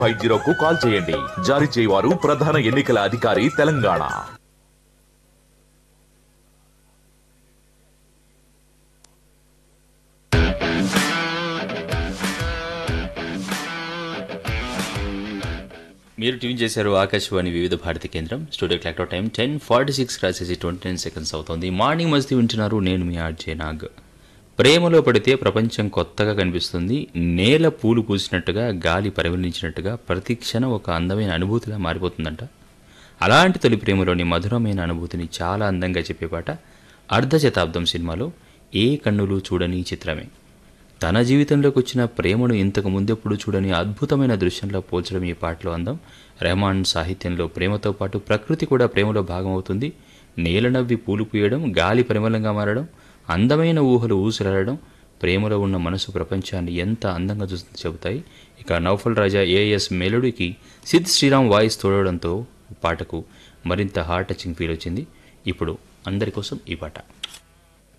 five జీరోకు call చేయండి జారీ చేయవారు ప్రధాన ఎన్నికల అధికారి తెలంగాణ మీరు ట్యూన్ చేశారు ఆకాశవాణి వివిధ భారతి కేంద్రం studio clock time ten forty six రాసేసి ట్వంటీ నైన్ సెకండ్స్ అవుతుంది మార్నింగ్ మస్తీ వింటున్నారు నేను మీ ఆర్జే నాగ్ ప్రేమలో పడితే ప్రపంచం కొత్తగా కనిపిస్తుంది నేల పూలు పూసినట్టుగా గాలి పరిమళించినట్టుగా ప్రతి క్షణం ఒక అందమైన అనుభూతిలా మారిపోతుందంట అలాంటి తొలి ప్రేమలోని మధురమైన అనుభూతిని చాలా అందంగా చెప్పే పాట అర్ధ శతాబ్దం సినిమాలో ఏ కన్నులు చూడని చిత్రమే తన జీవితంలోకి వచ్చిన ప్రేమను ఇంతకు ముందెప్పుడు చూడని అద్భుతమైన దృశ్యంలో పోల్చడం ఈ పాటలో అందం రెహమాన్ సాహిత్యంలో ప్రేమతో పాటు ప్రకృతి కూడా ప్రేమలో భాగమవుతుంది నేల నవ్వి పూలు పూయడం గాలి పరిమళంగా మారడం అందమైన ఊహలు ఊసులాడడం ప్రేమలో ఉన్న మనసు ప్రపంచాన్ని ఎంత అందంగా చూస్తుంది చెబుతాయి ఇక నౌఫల్ రాజా ఏఎస్ మెలోడీకి సిద్ శ్రీరామ్ వాయిస్ తోడడంతో పాటకు మరింత హార్ట్ టచింగ్ ఫీల్ వచ్చింది ఇప్పుడు అందరి కోసం ఈ పాట